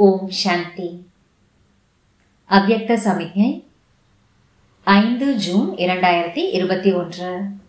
ஓம் சாந்தி அவ்யக்த சமிக்ஞை ஐந்து ஜூன் இரண்டாயிரத்தி இருபத்தி ஒன்று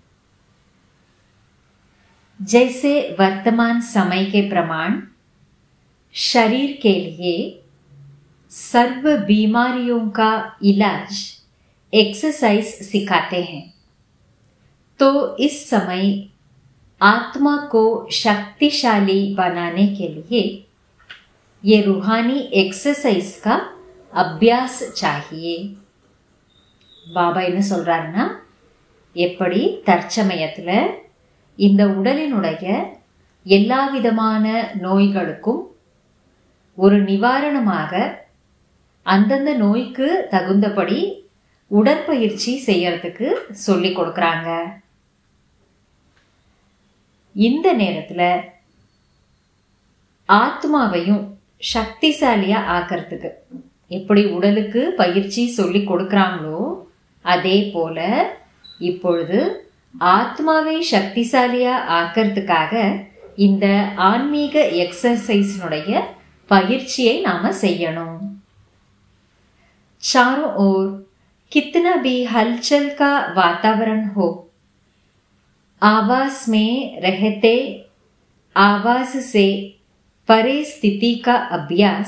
जैसे वर्तमान समय के प्रमाण शरीर के लिए सर्व बीमारियों का इलाज एक्सरसाइज सिखाते हैं तो इस समय आत्मा को शक्तिशाली बनाने के लिए ये रूहानी एक्सरसाइज का அபியாஸ் சாகியே பாபா என்ன சொல்றாருன்னா எப்படி தற்சமயத்தில் இந்த உடலினுடைய எல்லா விதமான நோய்களுக்கும் ஒரு நிவாரணமாக அந்தந்த நோய்க்கு தகுந்தபடி உடற்பயிற்சி செய்யறதுக்கு சொல்லி கொடுக்குறாங்க இந்த நேரத்தில் ஆத்மாவையும் சக்திசாலியா ஆக்கிறதுக்கு எப்படி உடலுக்கு பயிற்சி சொல்லி கொடுக்குறாங்களோ அதே போல இப்பொழுது ஆத்மாவை சக்திசாலியா ஆக்கிறதுக்காக இந்த ஆன்மீக எக்ஸசைஸ்னுடைய பயிற்சியை நாம செய்யணும் चारों ओर कितना भी हलचल का वातावरण हो आवास में रहते आवाज से परे स्थिति का अभ्यास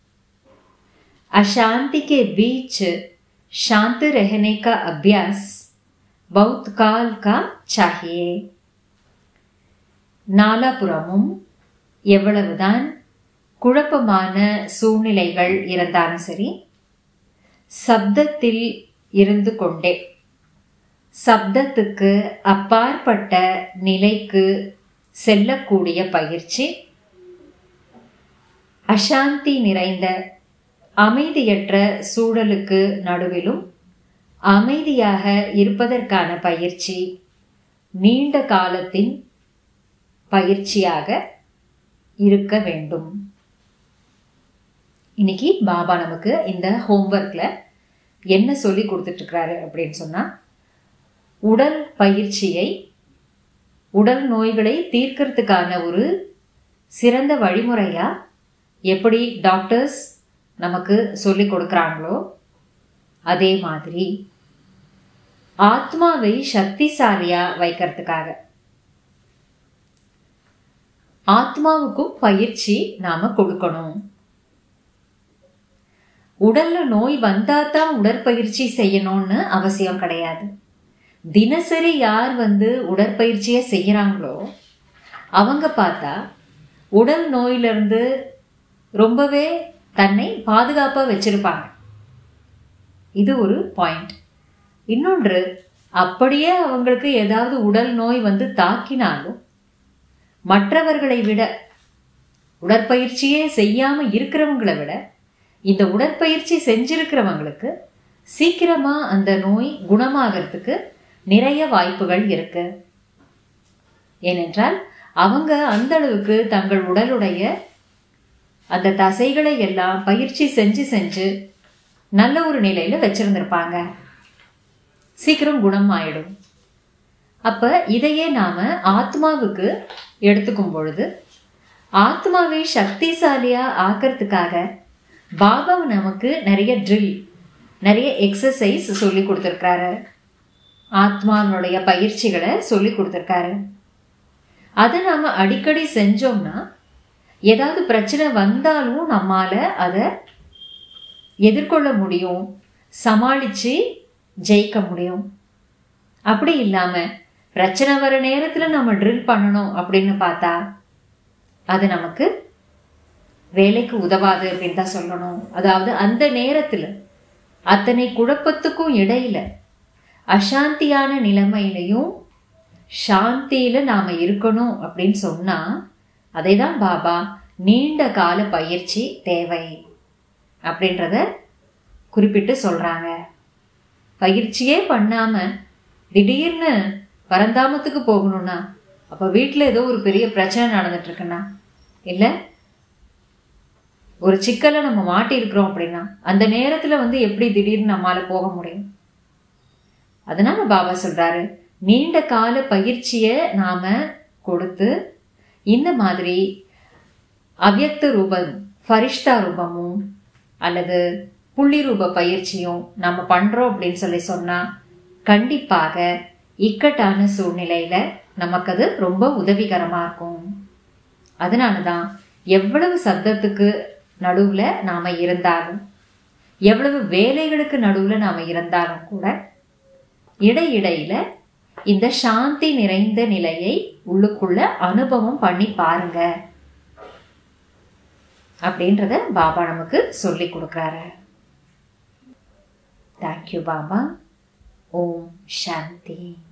अशांति के बीच शांत रहने का अभ्यास बहुत काल का चाहिए நாலாபுறமும் எவ்வளவுதான் குழப்பமான சூழ்நிலைகள் இருந்தாலும் சரி சப்தத்தில் இருந்து கொண்டே சப்தத்துக்கு அப்பாற்பட்ட நிலைக்கு செல்லக்கூடிய பயிற்சி அசாந்தி நிறைந்த அமைதியற்ற சூழலுக்கு நடுவிலும் அமைதியாக இருப்பதற்கான பயிற்சி நீண்ட காலத்தின் பயிற்சியாக இருக்க வேண்டும் இன்னைக்கு பாபா நமக்கு இந்த ஹோம்ஒர்க்ல என்ன சொல்லி கொடுத்துட்டு இருக்கிறாரு அப்படின்னு சொன்னா உடல் பயிற்சியை உடல் நோய்களை தீர்க்கறதுக்கான ஒரு சிறந்த வழிமுறையா எப்படி டாக்டர்ஸ் நமக்கு சொல்லி கொடுக்குறாங்களோ அதே மாதிரி ஆத்மாவை சக்திசாலியா வைக்கிறதுக்காக ஆத்மாவுக்கும் பயிற்சி நாம கொடுக்கணும் உடல்ல நோய் வந்தா தான் உடற்பயிற்சி செய்யணும்னு அவசியம் கிடையாது தினசரி யார் வந்து உடற்பயிற்சியை செய்யறாங்களோ அவங்க பார்த்தா உடல் நோயிலிருந்து ரொம்பவே தன்னை பாதுகாப்பா வச்சிருப்பாங்க இது ஒரு பாயிண்ட் இன்னொன்று அப்படியே அவங்களுக்கு ஏதாவது உடல் நோய் வந்து தாக்கினாலும் மற்றவர்களை விட உடற்பயிற்சியே செய்யாம இருக்கிறவங்களை விட இந்த உடற்பயிற்சி செஞ்சிருக்கிறவங்களுக்கு சீக்கிரமா அந்த நோய் குணமாகறதுக்கு நிறைய வாய்ப்புகள் இருக்கு ஏனென்றால் அவங்க அந்த அளவுக்கு தங்கள் உடலுடைய அந்த தசைகளை எல்லாம் பயிற்சி செஞ்சு செஞ்சு நல்ல ஒரு நிலையில வச்சிருந்திருப்பாங்க சீக்கிரம் குணம் ஆயிடும் அப்ப இதையே நாம ஆத்மாவுக்கு எடுத்துக்கும் பொழுது ஆத்மாவை சக்திசாலியா ஆக்கிறதுக்காக பாபா நமக்கு நிறைய ட்ரில் நிறைய எக்ஸசைஸ் சொல்லி கொடுத்துருக்காரு ஆத்மாவினுடைய பயிற்சிகளை சொல்லி கொடுத்துருக்காரு அதை நாம அடிக்கடி செஞ்சோம்னா ஏதாவது பிரச்சனை வந்தாலும் நம்மால அதை எதிர்கொள்ள முடியும் சமாளிச்சு ஜெயிக்க முடியும் அப்படி இல்லாம பிரச்சனை வர நேரத்துல நம்ம ட்ரில் பண்ணணும் அப்படின்னு பார்த்தா அது நமக்கு வேலைக்கு உதவாது அப்படின்னு தான் சொல்லணும் அதாவது அந்த நேரத்துல அத்தனை குழப்பத்துக்கும் இடையில அசாந்தியான நிலைமையிலையும் சாந்தியில நாம இருக்கணும் அப்படின்னு சொன்னா அதை தான் பாபா நீண்ட கால பயிற்சி தேவை அப்படின்றத குறிப்பிட்டு சொல்றாங்க பயிற்சியே பண்ணாம திடீர்னு பரந்தாமத்துக்கு போகணும்னா அப்ப வீட்டில் ஏதோ ஒரு பெரிய பிரச்சனை நடந்துட்டு இருக்குன்னா இல்லை ஒரு சிக்கலை நம்ம மாட்டி இருக்கிறோம் அப்படின்னா அந்த நேரத்துல வந்து எப்படி திடீர்னு நம்மால போக முடியும் அதனால பாபா சொல்றாரு நீண்ட கால பயிற்சியை நாம கொடுத்து இந்த மாதிரி அவ்யக்த ரூபம் ஃபரிஷ்தா ரூபமும் அல்லது புள்ளி ரூப பயிற்சியும் நம்ம பண்றோம் அப்படின்னு சொல்லி சொன்னா கண்டிப்பாக இக்கட்டான சூழ்நிலையில நமக்கு அது ரொம்ப உதவிகரமா இருக்கும் அதனால தான் எவ்வளவு சத்தத்துக்கு நடுவுல நாம இருந்தாலும் எவ்வளவு வேலைகளுக்கு நடுவுல நாம இருந்தாலும் கூட இடையிடையில இந்த சாந்தி நிறைந்த நிலையை உள்ளுக்குள்ள அனுபவம் பண்ணி பாருங்க அப்படின்றத பாபா நமக்கு சொல்லி கொடுக்குறாரு தேங்க்யூ பாபா ஓம் சாந்தி